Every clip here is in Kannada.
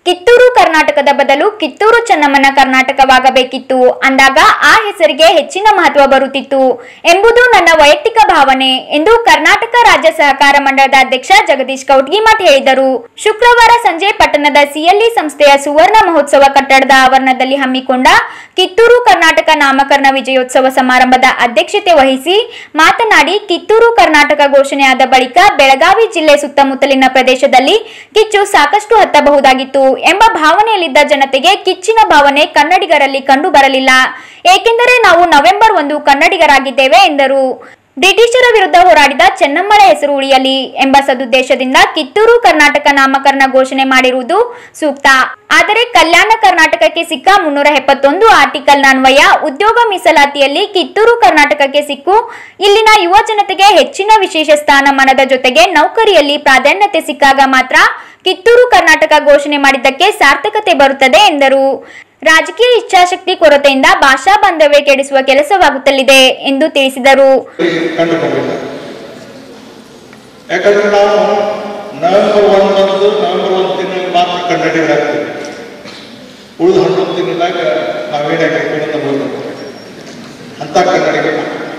ಕಿತ್ತೂರು ಕರ್ನಾಟಕದ ಬದಲು ಕಿತ್ತೂರು ಚೆನ್ನಮ್ಮನ ಕರ್ನಾಟಕವಾಗಬೇಕಿತ್ತು ಅಂದಾಗ ಆ ಹೆಸರಿಗೆ ಹೆಚ್ಚಿನ ಮಹತ್ವ ಬರುತ್ತಿತ್ತು ಎಂಬುದು ನನ್ನ ವೈಯಕ್ತಿಕ ಭಾವನೆ ಎಂದು ಕರ್ನಾಟಕ ರಾಜ್ಯ ಸಹಕಾರ ಮಂಡಳದ ಅಧ್ಯಕ್ಷ ಜಗದೀಶ್ ಕೌಟ್ಗಿಮಠ್ ಹೇಳಿದರು ಶುಕ್ರವಾರ ಸಂಜೆ ಪಟ್ಟಣದ ಸಿಎಲ್ಇ ಸಂಸ್ಥೆಯ ಸುವರ್ಣ ಮಹೋತ್ಸವ ಕಟ್ಟಡದ ಆವರಣದಲ್ಲಿ ಹಮ್ಮಿಕೊಂಡ ಕಿತ್ತೂರು ಕರ್ನಾಟಕ ನಾಮಕರಣ ವಿಜಯೋತ್ಸವ ಸಮಾರಂಭದ ಅಧ್ಯಕ್ಷತೆ ವಹಿಸಿ ಮಾತನಾಡಿ ಕಿತ್ತೂರು ಕರ್ನಾಟಕ ಘೋಷಣೆಯಾದ ಬಳಿಕ ಬೆಳಗಾವಿ ಜಿಲ್ಲೆ ಸುತ್ತಮುತ್ತಲಿನ ಪ್ರದೇಶದಲ್ಲಿ ಕಿಚ್ಚು ಸಾಕಷ್ಟು ಹತ್ತಬಹುದಾಗಿತ್ತು ಎಂಬ ಭಾವನೆಯಲ್ಲಿದ್ದ ಜನತೆಗೆ ಕಿಚ್ಚಿನ ಭಾವನೆ ಕನ್ನಡಿಗರಲ್ಲಿ ಕಂಡು ಬರಲಿಲ್ಲ ಏಕೆಂದರೆ ನಾವು ನವೆಂಬರ್ ಒಂದು ಕನ್ನಡಿಗರಾಗಿದ್ದೇವೆ ಎಂದರು ಬ್ರಿಟಿಷರ ವಿರುದ್ಧ ಹೋರಾಡಿದ ಚೆನ್ನಮ್ಮರ ಹೆಸರು ಉಳಿಯಲಿ ಎಂಬ ಸದುದ್ದೇಶದಿಂದ ಕಿತ್ತೂರು ಕರ್ನಾಟಕ ನಾಮಕರಣ ಘೋಷಣೆ ಮಾಡಿರುವುದು ಸೂಕ್ತ ಆದರೆ ಕಲ್ಯಾಣ ಕರ್ನಾಟಕಕ್ಕೆ ಸಿಕ್ಕ ಮುನ್ನೂರ ಎಪ್ಪತ್ತೊಂದು ಆರ್ಟಿಕಲ್ನ ಅನ್ವಯ ಉದ್ಯೋಗ ಮೀಸಲಾತಿಯಲ್ಲಿ ಕಿತ್ತೂರು ಕರ್ನಾಟಕಕ್ಕೆ ಸಿಕ್ಕು ಇಲ್ಲಿನ ಯುವ ಜನತೆಗೆ ಹೆಚ್ಚಿನ ವಿಶೇಷ ಸ್ಥಾನಮಾನದ ಜೊತೆಗೆ ನೌಕರಿಯಲ್ಲಿ ಪ್ರಾಧಾನ್ಯತೆ ಸಿಕ್ಕಾಗ ಮಾತ್ರ ಕಿತ್ತೂರು ಕರ್ನಾಟಕ ಘೋಷಣೆ ಮಾಡಿದ್ದಕ್ಕೆ ಸಾರ್ಥಕತೆ ಬರುತ್ತದೆ ಎಂದರು ರಾಜಕೀಯ ಇಚ್ಛಾಶಕ್ತಿ ಕೊರತೆಯಿಂದ ಭಾಷಾ ಬಾಂಧವ್ಯ ಕೆಡಿಸುವ ಕೆಲಸವಾಗುತ್ತಲಿದೆ ಎಂದು ತಿಳಿಸಿದರು ಕಂಡು ಬಂದಿಲ್ಲ ಯಾಕಂದ್ರೆ ನಾವು ನವೆಂಬರ್ ಒಂದು ಅನ್ನೋದು ನವೆಂಬರ್ ಒಂದು ತಿಂಗಳಿಗೆ ಮಾತ್ರ ಕನ್ನಡಿಗರಾಗ್ತೀವಿ ಉಳಿದ ಹನ್ನೊಂದು ತಿಂಗಳಾಗ ನಾವೇನಾಗಿರ್ತೀವಿ ಅಂತ ಹೋಗ್ಬೇಕು ಅಂತ ಕನ್ನಡಿಗ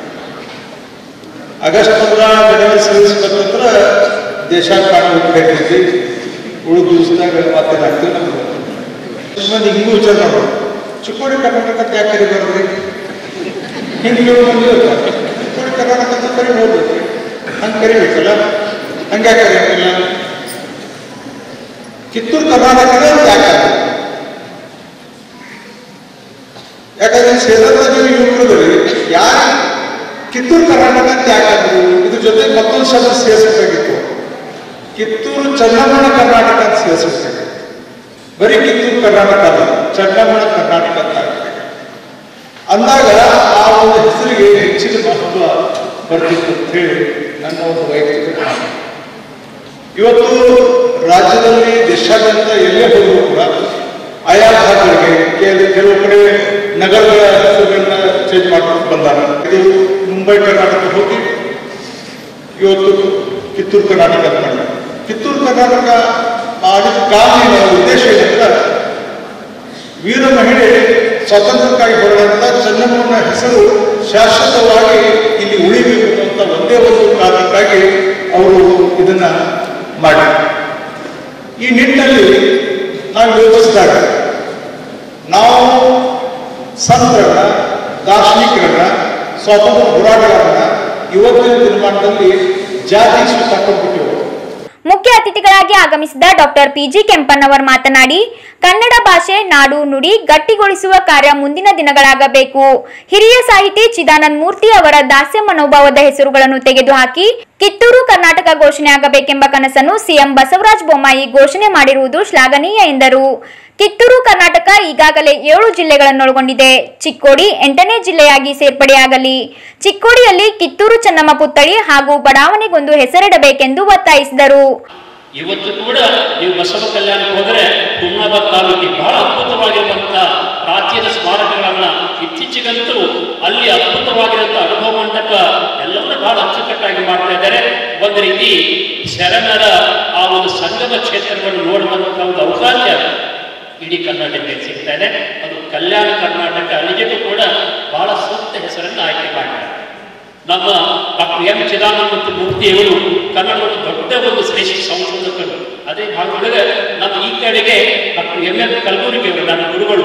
ಆಗಸ್ಟ್ ಪಂದ್ರ ಜನವರಿ ಸರ್ವಿಸ್ ಬಂದ್ರೆ ದೇಶಾಕಾಲ ಹೋಗ್ಬೇಕಿದ್ವಿ ಉಳಿದ ದಿವಸದಾಗ ಮಾತೇನಾಗ್ತೀವಿ ನಮ್ಗೆ ಸುಮ್ಮನೆ ಹಿಂಗೂ ವಿಚಾರ ಮಾಡೋದು ಚಿಕ್ಕೋಡಿ ಕರ್ನಾಟಕ ಅಂತ ಯಾಕೆ ಕರಿಬಾರ್ದ್ರಿ ಹಿಂಗೆ ನೀವು ಬಂದಿರುತ್ತೆ ಚಿಕ್ಕೋಡಿ ಕರ್ನಾಟಕ ಅಂತ ಕರಿಬೋದು ಹಂಗೆ ಕರಿಬೇಕಲ್ಲ ಹಂಗೆ ಕರಿಯೋದಿಲ್ಲ ಕಿತ್ತೂರು ಕರ್ನಾಟಕನೇ ಯಾಕೆ ಯಾಕಂದ್ರೆ ಸೇನಾದಲ್ಲಿ ಯುವಕರಲ್ಲಿ ಯಾರು ಕಿತ್ತೂರು ಕರ್ನಾಟಕ ಅಂತ ಯಾಕಾದ್ರು ಇದ್ರ ಜೊತೆ ಮತ್ತೊಂದು ಶಬ್ದ ಸೇರಿಸಬೇಕಾಗಿತ್ತು ಕಿತ್ತೂರು ಚೆನ್ನಮ್ಮನ ಕರ್ನಾಟಕ ಅಂತ ಸೇರಿಸಬೇಕಾಗಿತ್ತು ಬರೀ ಕಿತ್ತೂರು ಕರ್ನಾಟಕ ಅಲ್ಲ ಚೆನ್ನಮ್ಮನ ಕರ್ನಾಟಕ ಅಂತ ಆಗ್ಬೇಕು. ಅಂದಾಗ ಆ ಒಂದು ಹೆಸರಿಗೆ ಹೆಚ್ಚಿನ ಮಹತ್ವ ಬರ್ತಿತ್ತು ಅಂತ ಹೇಳಿ ನನ್ನ ಒಂದು ವೈಯಕ್ತಿಕ ಭಾವನೆ ಇವತ್ತು ರಾಜ್ಯದಲ್ಲಿ ದೇಶಾದ್ಯಂತ ಎಲ್ಲೇ ಹೋದರೂ ಕೂಡ ಆಯಾ ಭಾಗಗಳಿಗೆ ಕೆಲ- ಕೆಲವು ಕಡೆ ನಗರಗಳ ಹೆಸರುಗಳನ್ನ ಚೇಂಜ್ ಮಾಡ್ಕೊಂಡು ಬಂದಾರ ಇದು ಮುಂಬೈ ಕರ್ನಾಟಕ ಹೋಗಿ ಇವತ್ತು ಕಿತ್ತೂರು ಕರ್ನಾಟಕ ಅಂತ ಮಾಡಿದ್ದಾರೆ ಕಿತ್ತೂರು ಕರ್ನಾಟಕ ಮಾಡಿದ ಕಾರಣ ಉದ್ದೇಶ ಏನಂದ್ರೆ ವೀರ ಮಹಿಳೆ ಸ್ವಾತಂತ್ರ್ಯಕ್ಕಾಗಿ ಹೋರಾಡಿದ ಚೆನ್ನಮ್ಮನ ಹೆಸರು ಶಾಶ್ವತವಾಗಿ ಇಲ್ಲಿ ಉಳಿಬೇಕು ಅಂತ ಒಂದೇ ಒಂದು ಕಾರಣಕ್ಕಾಗಿ ಅವರು ಇದನ್ನ ಮಾಡಿ ಈ ನಿಟ್ಟಿನಲ್ಲಿ ನಾವು ಯೋಚಿಸಿದಾಗ ನಾವು ಸಂತರನ್ನ ದಾರ್ಶನಿಕರನ್ನ ಸ್ವಾತಂತ್ರ್ಯ ಹೋರಾಟಗಾರರನ್ನ ಇವತ್ತಿನ ದಿನಮಾನದಲ್ಲಿ ಜಾತಿ ಸುತ್ತಾಕೊಂಡ್ಬಿಟ್ಟಿವೆ ಮುಖ್ಯ ಅತಿಥಿಗಳಾಗಿ ಆಗಮಿಸಿದ ಡಾಕ್ಟರ್ ಪಿಜಿ ಕೆಂಪನ್ನವರ್ ಮಾತನಾಡಿ ಕನ್ನಡ ಭಾಷೆ ನಾಡು ನುಡಿ ಗಟ್ಟಿಗೊಳಿಸುವ ಕಾರ್ಯ ಮುಂದಿನ ದಿನಗಳಾಗಬೇಕು ಹಿರಿಯ ಸಾಹಿತಿ ಚಿದಾನಂದ ಮೂರ್ತಿ ಅವರ ದಾಸ್ಯ ಮನೋಭಾವದ ಹೆಸರುಗಳನ್ನು ತೆಗೆದುಹಾಕಿ ಕಿತ್ತೂರು ಕರ್ನಾಟಕ ಘೋಷಣೆ ಆಗಬೇಕೆಂಬ ಕನಸನ್ನು ಸಿಎಂ ಬಸವರಾಜ ಬೊಮ್ಮಾಯಿ ಘೋಷಣೆ ಮಾಡಿರುವುದು ಶ್ಲಾಘನೀಯ ಎಂದರು ಕಿತ್ತೂರು ಕರ್ನಾಟಕ ಈಗಾಗಲೇ ಏಳು ಜಿಲ್ಲೆಗಳನ್ನೊಳಗೊಂಡಿದೆ ಚಿಕ್ಕೋಡಿ ಎಂಟನೇ ಜಿಲ್ಲೆಯಾಗಿ ಸೇರ್ಪಡೆಯಾಗಲಿ ಚಿಕ್ಕೋಡಿಯಲ್ಲಿ ಕಿತ್ತೂರು ಚೆನ್ನಮ್ಮ ಪುತ್ಥಳಿ ಹಾಗೂ ಬಡಾವಣೆಗೊಂದು ಹೆಸರಿಡಬೇಕೆಂದು ಒತ್ತಾಯಿಸಿದರು ಇವತ್ತು ಕೂಡ ನೀವು ಬಸವ ಕಲ್ಯಾಣಕ್ಕೆ ಹೋದರೆ ಹುಮ್ನಾಬಾದ್ ತಾಲೂಕಿಗೆ ಬಹಳ ಅದ್ಭುತವಾಗಿರುವಂತಹ ಪ್ರಾಚೀನ ಸ್ಮಾರಕಗಳನ್ನ ಇತ್ತೀಚೆಗಂತೂ ಅಲ್ಲಿ ಅದ್ಭುತವಾಗಿರುವಂಥ ಅನುಭವ ಮಂಟಪ ಎಲ್ಲವನ್ನ ಬಹಳ ಅಚ್ಚುಕಟ್ಟಾಗಿ ಮಾಡ್ತಾ ಇದ್ದಾರೆ ಒಂದು ರೀತಿ ಶರಣರ ಆ ಒಂದು ಸಂಗಮ ಕ್ಷೇತ್ರವನ್ನು ನೋಡುವಂತಹ ಒಂದು ಅವಕಾಶ ಇಡೀ ಕರ್ನಾಟಕಕ್ಕೆ ಸಿಗ್ತಾ ಇದೆ ಅದು ಕಲ್ಯಾಣ ಕರ್ನಾಟಕ ಅಲ್ಲಿಗೂ ಕೂಡ ಬಹಳ ಸೂಕ್ತ ಹೆಸರನ್ನು ಆಯ್ಕೆ ಮಾಡಿದ್ದಾರೆ ನಮ್ಮ ಡಾಕ್ಟರ್ ಎಂ ಚಿದಾನಂದ ಮೂರ್ತಿಯವರು ಕನ್ನಡದ ಒಂದು ದೊಡ್ಡ ಒಂದು ಶ್ರೇಷ್ಠ ಸಂಶೋಧಕರು ಅದೇ ಭಾಗದೊಳಗೆ ನಮ್ಮ ಈ ಕಡೆಗೆ ಡಾಕ್ಟರ್ ಎಂ ಎಂ ಕಲಬುರ್ಗಿ ಅವರು ನನ್ನ ಗುರುಗಳು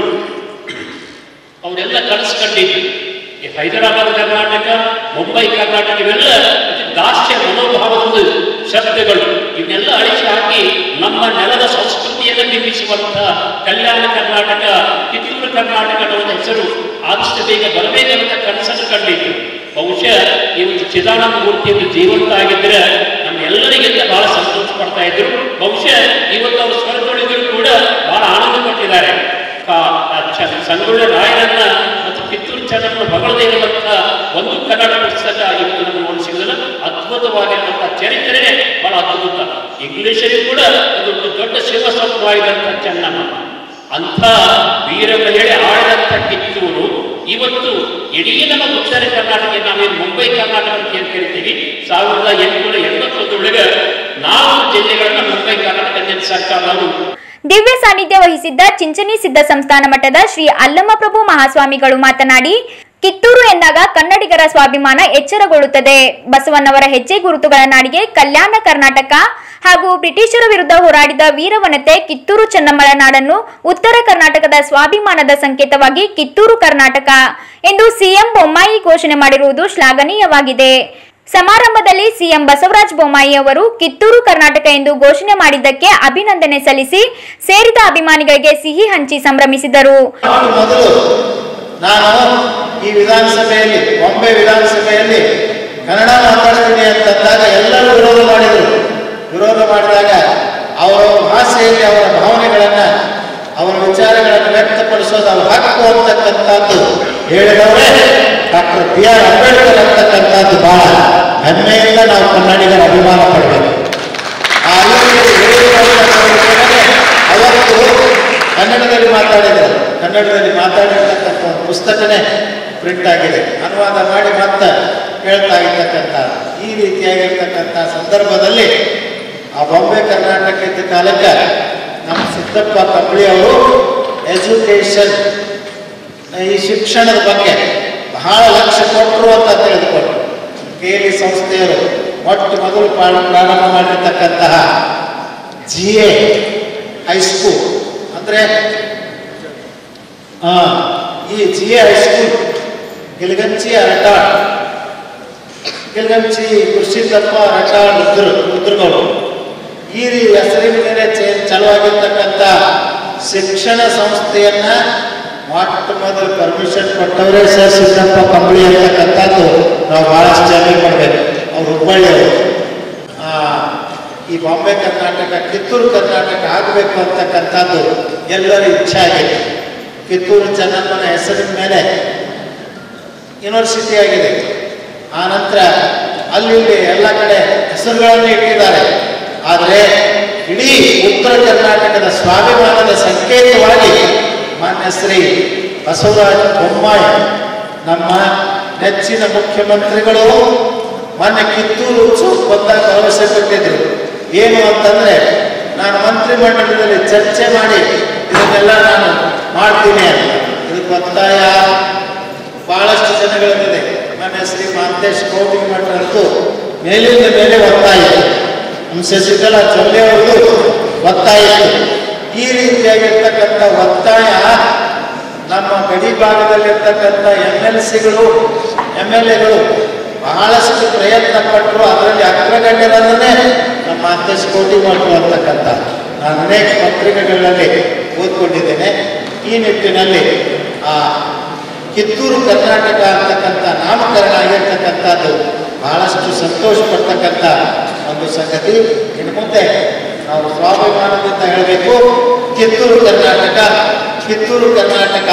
ಅವರೆಲ್ಲ ಕನಸು ಕಂಡಿದ್ರು ಈ ಹೈದರಾಬಾದ್ ಕರ್ನಾಟಕ ಮುಂಬೈ ಕರ್ನಾಟಕ ಇವೆಲ್ಲ ಅತಿ ದಾಸ್ಯ ಮನೋಭಾವದ ಶಬ್ದಗಳು ಇವನ್ನೆಲ್ಲ ಅಳಿಸಿ ಹಾಕಿ ನಮ್ಮ ನೆಲದ ಸಂಸ್ಕೃತಿಯನ್ನು ಬಿಂಬಿಸುವಂತಹ ಕಲ್ಯಾಣ ಕರ್ನಾಟಕ ಕಿತ್ತೂರು ಕರ್ನಾಟಕದ ಒಂದು ಹೆಸರು ಆದಷ್ಟು ಬೇಗ ಬರಬೇಕಂತ ಕನಸನ್ನು ಕಂಡಿದ್ರು ಬಹುಶಃ ಇವತ್ತು ಚಿದಾನಂದ ಮೂರ್ತಿಯನ್ನು ಜೀವಂತ ಆಗಿದ್ರೆ ನಮ್ಮೆಲ್ಲರಿಗಿಂತ ಬಹಳ ಸಂತೋಷ ಪಡ್ತಾ ಇದ್ರು ಬಹುಶಃ ಇವತ್ತು ಅವರು ಸ್ವರ್ಗದೊಳಗಿದ್ರು ಕೂಡ ಬಹಳ ಆನಂದ ಪಟ್ಟಿದ್ದಾರೆ ಕಾ- ಆ ಚ- ಸಂಗೊಳ್ಳಿ ರಾಯರನ್ನ ಮತ್ತು ಕಿತ್ತೂರು ಚೆನ್ನಮ್ಮನ ಹೊಗಳದೇ ಇರುವಂತಹ ಒಂದು ಕನ್ನಡ ಪುಸ್ತಕ ಇವತ್ತು ನಮಗೆ ನೋಡಿ ಸಿಗೋದಿಲ್ಲ ಅದ್ಭುತವಾಗಿರುವಂತಹ ಚರಿತ್ರೆನೇ ಬಹಳ ಅದ್ಭುತ ಇಂಗ್ಲಿಷರಿಗೂ ಕೂಡ ಅದು ಒಂದು ದೊಡ್ಡ ಶಿವಸತ್ವವಾಗಿರುವಂತಹ ಚೆನ್ನಮ್ಮ ಅಂಥ ವೀರ ಮಹಿಳೆ ಆಳಿದಂಥ ಕಿತ್ತೂರು ಇವತ್ತು ಇಡೀ ನಮ್ಮ ಉತ್ತರ ಕರ್ನಾಟಕ ನಾವೇನು ಮುಂಬೈ ಕರ್ನಾಟಕ ಅಂತ ಏನ್ ಕರಿತೀವಿ ಸಾವಿರದ ಎಂಟುನೂರ ಎಂಬತ್ತೊಂದರೊಳಗೆ ನಾಲ್ಕು ಜಿಲ್ಲೆಗಳನ್ನ ಮುಂಬೈ ಕರ್ನಾಟಕ ಸರ್ಕಾರದವರು ದಿವ್ಯ ಸಾನ್ನಿಧ್ಯ ವಹಿಸಿದ್ದ ಚಿಂಚನಿ ಸಿದ್ಧ ಸಂಸ್ಥಾನ ಮಠದ ಶ್ರೀ ಅಲ್ಲಮಪ್ರಭು ಮಹಾಸ್ವಾಮಿಗಳು ಮಾತನಾಡಿ ಕಿತ್ತೂರು ಎಂದಾಗ ಕನ್ನಡಿಗರ ಸ್ವಾಭಿಮಾನ ಎಚ್ಚರಗೊಳ್ಳುತ್ತದೆ ಬಸವಣ್ಣವರ ಹೆಜ್ಜೆ ಗುರುತುಗಳ ನಾಡಿಗೆ ಕಲ್ಯಾಣ ಕರ್ನಾಟಕ ಹಾಗೂ ಬ್ರಿಟಿಷರ ವಿರುದ್ಧ ಹೋರಾಡಿದ ವೀರವನತೆ ಕಿತ್ತೂರು ಚೆನ್ನಮ್ಮಳ ನಾಡನ್ನು ಉತ್ತರ ಕರ್ನಾಟಕದ ಸ್ವಾಭಿಮಾನದ ಸಂಕೇತವಾಗಿ ಕಿತ್ತೂರು ಕರ್ನಾಟಕ ಎಂದು ಸಿಎಂ ಬೊಮ್ಮಾಯಿ ಘೋಷಣೆ ಮಾಡಿರುವುದು ಶ್ಲಾಘನೀಯವಾಗಿದೆ ಸಮಾರಂಭದಲ್ಲಿ ಸಿಎಂ ಬಸವರಾಜ ಬೊಮ್ಮಾಯಿ ಅವರು ಕಿತ್ತೂರು ಕರ್ನಾಟಕ ಎಂದು ಘೋಷಣೆ ಮಾಡಿದ್ದಕ್ಕೆ ಅಭಿನಂದನೆ ಸಲ್ಲಿಸಿ ಸೇರಿದ ಅಭಿಮಾನಿಗಳಿಗೆ ಸಿಹಿ ಹಂಚಿ ಸಂಭ್ರಮಿಸಿದರು ನಾನು ಮೊದಲು ನಾನು ಈ ವಿಧಾನಸಭೆಯಲ್ಲಿ ಬಾಂಬೆ ವಿಧಾನಸಭೆಯಲ್ಲಿ ಕನ್ನಡ ಮಾತಾಡ್ತೀನಿ ಅಂತಂದಾಗ ಎಲ್ಲರೂ ವಿರೋಧ ಮಾಡಿದರು ವಿರೋಧ ಮಾಡಿದಾಗ ಅವರ ಭಾಷೆಯಲ್ಲಿ ಅವರ ಭಾವನೆಗಳನ್ನು ಅವರ ವಿಚಾರಗಳನ್ನು ವ್ಯಕ್ತಪಡಿಸೋದು ಅವ್ರ ಹಕ್ಕು ಅಂತಕ್ಕಂಥದ್ದು ಹೇಳಿದವರೇ ಡಾಕ್ಟರ್ ಬಿ ಆರ್ ಅಂಬೇಡ್ಕರ್ ಅಂತಕ್ಕಂಥದ್ದು ಬಹಳ ಹೆಮ್ಮೆಯಿಂದ ನಾವು ಕನ್ನಡಿಗರ ಅಭಿಮಾನ ಪಡಬೇಕು ಆ ಅಲ್ಲಿಂದ ಹೇಳಿರುವಂಥದ್ದನ್ನೇ ಅವತ್ತು ಕನ್ನಡದಲ್ಲಿ ಮಾತಾಡಿದರು ಕನ್ನಡದಲ್ಲಿ ಮಾತಾಡಿರ್ತಕ್ಕಂಥ ಒಂದು ಪುಸ್ತಕನೇ ಪ್ರಿಂಟ್ ಆಗಿದೆ ಅನುವಾದ ಮಾಡಿ ಮತ್ತೆ ಹೇಳ್ತಾ ಇರ್ತಕ್ಕಂಥ ಈ ರೀತಿಯಾಗಿರ್ತಕ್ಕಂಥ ಸಂದರ್ಭದಲ್ಲಿ ಆ ಬಾಂಬೆ ಕರ್ನಾಟಕ ಇದ್ದ ಕಾಲಕ್ಕೆ ನಮ್ಮ ಸಿದ್ದಪ್ಪ ಕಂಬಳಿ ಅವರು ಎಜುಕೇಷನ್ ಈ ಶಿಕ್ಷಣದ ಬಗ್ಗೆ ಬಹಳ ಲಕ್ಷ್ಯ ಕೊಟ್ಟರು ಅಂತ ತಿಳಿದುಕೊಂಡ್ರು ಕೇಲಿ ಸಂಸ್ಥೆಯರು ಮೊಟ್ಟ ಮೊದಲು ಪ್ರಾರ- ಪ್ರಾರಂಭ ಮಾಡಿರ್ತಕ್ಕಂತಹ ಜಿ ಎ ಹೈಸ್ಕೂಲ್ ಅಂದರೆ ಈ G A high school Gilganchi Aratal Gilganchi ಕೃಷಿಕಪ್ಪ ಅರಟಾಳ್ ರುದ್ರ ರುದ್ರಗೌಡ ಈ ರೀ- ಹೆಸರಿನ ಮೇಲೆ ಚೆ- ಚಲುವಾಗಿರ್ತಕ್ಕಂಥ ಶಿಕ್ಷಣ ಸಂಸ್ಥೆಯನ್ನ ಮೊಟ್ಟ ಮೊದಲು ಪರ್ಮಿಷನ್ ಕೊಟ್ಟವರೇ ಸರ್ ಸಿದ್ದಪ್ಪ ಕಂಬಳಿ ಅಂತಕ್ಕಂಥದ್ದು ನಾವು ಬಹಳಷ್ಟು ಹೆಮ್ಮೆ ಪಡಬೇಕು ಅವ್ರು ಹುಬ್ಬಳ್ಳಿಯವರು ಆ, ಈ ಬಾಂಬೆ ಕರ್ನಾಟಕ ಕಿತ್ತೂರು ಕರ್ನಾಟಕ ಆಗಬೇಕು ಅಂತಕ್ಕಂಥದ್ದು ಎಲ್ಲರ ಇಚ್ಛೆ ಆಗಿದೆ ಕಿತ್ತೂರು ಚೆನ್ನಮ್ಮನ ಹೆಸರಿನ ಮೇಲೆ ಯೂನಿವರ್ಸಿಟಿ ಆಗಿದೆ ಆ ನಂತರ ಅಲ್ಲಿ ಇಲ್ಲಿ ಎಲ್ಲ ಕಡೆ ಹೆಸರುಗಳನ್ನು ಇಟ್ಟಿದ್ದಾರೆ ಆದರೆ ಇಡೀ ಉತ್ತರ ಕರ್ನಾಟಕದ ಸ್ವಾಭಿಮಾನದ ಸಂಕೇತವಾಗಿ ಮಾನ್ಯ ಶ್ರೀ ಬಸವರಾಜ ಬೊಮ್ಮಾಯಿ ನಮ್ಮ ನೆಚ್ಚಿನ ಮುಖ್ಯಮಂತ್ರಿಗಳು ಮೊನ್ನೆ ಕಿತ್ತೂರು ಉತ್ಸವಕ್ಕೆ ಬಂದಾಗ ಭರವಸೆ ಕೊಟ್ಟಿದ್ರು ಏನು ಅಂತಂದ್ರೆ ನಾನು ಮಂತ್ರಿಮಂಡಲದಲ್ಲಿ ಚರ್ಚೆ ಮಾಡಿ ಇದನ್ನೆಲ್ಲ ನಾನು ಮಾಡ್ತೀನಿ ಅಂತ ಇದಕ್ಕೆ ಒತ್ತಾಯ ಬಹಳಷ್ಟು ಜನಗಳಿದೆ ನನ್ನ ಶ್ರೀ ಮಹಂತೇಶ್ ಕೌಟಿಂಗ್ ಮಠದ್ದು ಮೇಲಿಂದ ಮೇಲೆ ಒತ್ತಾಯ ನಮ್ಮ ಶಶಿಕಲಾ ಚೊಲ್ಲೆ ಅವ್ರದ್ದು ಒತ್ತಾಯ ಇತ್ತು. ಈ ರೀತಿಯಾಗಿರ್ತಕ್ಕಂಥ ಒತ್ತಾಯ ನಮ್ಮ ಗಡಿ ಭಾಗದಲ್ಲಿರ್ತಕ್ಕಂಥ ಎಮ್ ಎಲ್ ಸಿಗಳು ಎಮ್ ಎಲ್ ಎಗಳು ಬಹಳಷ್ಟು ಪ್ರಯತ್ನ ಪಟ್ಟರು ಅದರಲ್ಲಿ ಅಗ್ರಗಣ್ಯರನ್ನೇ ನಮ್ಮ ಮಹಂತೇಶ್ ಕೋಟಿ ಮಠರು ಅಂತಕ್ಕಂಥ ನಾನು ಅನೇಕ ಪತ್ರಿಕೆಗಳಲ್ಲಿ ಓದ್ಕೊಂಡಿದ್ದೇನೆ ಈ ನಿಟ್ಟಿನಲ್ಲಿ ಆ ಕಿತ್ತೂರು ಕರ್ನಾಟಕ ಅಂತಕ್ಕಂಥ ನಾಮಕರಣ ಆಗಿರ್ತಕ್ಕಂಥದ್ದು ಬಹಳಷ್ಟು ಸಂತೋಷ ಪಡ್ತಕ್ಕಂಥ ಒಂದು ಸಂಗತಿ ಇನ್ನು ಮುಂದೆ ನಾವು ಸ್ವಾಭಿಮಾನದಿಂದ ಹೇಳಬೇಕು ಕಿತ್ತೂರು ಕರ್ನಾಟಕ ಕಿತ್ತೂರು ಕರ್ನಾಟಕ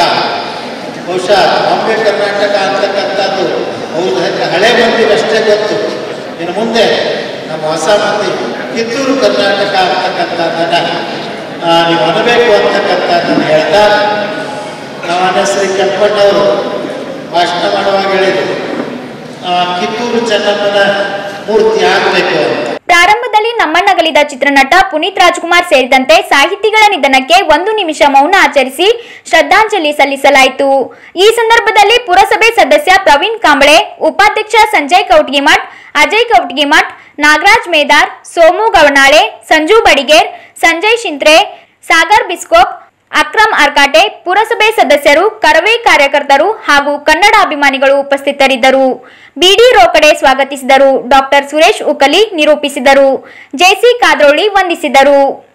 ಬಹುಶಃ ಬಾಂಬೆ ಕರ್ನಾಟಕ ಅಂತಕ್ಕಂಥದ್ದು ಹೌದು ಹಳೆ ಮಂದಿಗಷ್ಟೇ ಗೊತ್ತು ಇನ್ನು ಮುಂದೆ ನಮ್ಮ ಹೊಸ ಮಂದಿ ಕಿತ್ತೂರು ಕರ್ನಾಟಕ ಅಂತಕ್ಕಂಥದ್ದನ್ನು ಆ, ನೀವು ಅನ್ನಬೇಕು ಅಂತಕ್ಕಂಥದ್ದನ್ನು ಹೇಳ್ತಾ ನಮ್ಮ ಶ್ರೀ ಕೆಂಪಣ್ಣವರು ಭಾಷಣ ಮಾಡುವಾಗ ಹೇಳಿದರು ಆ, ಕಿತ್ತೂರು ಚೆನ್ನಮ್ಮನ ಮೂರ್ತಿ ಆಗಬೇಕು ಅಂತ ಪ್ರಾರಂಭದಲ್ಲಿ ನಮ್ಮನ್ನಗಲಿದ ಚಿತ್ರನಟ ಪುನೀತ್ ರಾಜ್ಕುಮಾರ್ ಸೇರಿದಂತೆ ಸಾಹಿತಿಗಳ ನಿಧನಕ್ಕೆ ಒಂದು ನಿಮಿಷ ಮೌನ ಆಚರಿಸಿ ಶ್ರದ್ಧಾಂಜಲಿ ಸಲ್ಲಿಸಲಾಯಿತು ಈ ಸಂದರ್ಭದಲ್ಲಿ ಪುರಸಭೆ ಸದಸ್ಯ ಪ್ರವೀಣ್ ಕಾಂಬಳೆ ಉಪಾಧ್ಯಕ್ಷ ಸಂಜಯ್ ಕೌಟ್ಗಿಮಠ್ ಅಜಯ್ ಕೌಟ್ಗಿಮಠ್ ನಾಗರಾಜ್ ಮೇದಾರ್ ಸೋಮು ಗವನಾಳೆ ಸಂಜು ಬಡಿಗೇರ್ ಸಂಜಯ್ ಶಿಂತ್ರೆ ಸಾಗರ್ ಬಿಸ್ಕೋಪ್ ಅಕ್ರಮ್ ಅರ್ಕಾಟೆ ಪುರಸಭೆ ಸದಸ್ಯರು ಕರವೇ ಕಾರ್ಯಕರ್ತರು ಹಾಗೂ ಕನ್ನಡ ಅಭಿಮಾನಿಗಳು ಉಪಸ್ಥಿತರಿದ್ದರು ಬಿಡಿ ರೋಕಡೆ ಸ್ವಾಗತಿಸಿದರು ಡಾಕ್ಟರ್ ಸುರೇಶ್ ಉಕಲಿ ನಿರೂಪಿಸಿದರು ಜೆಸಿ ಕಾದ್ರೋಳಿ ವಂದಿಸಿದರು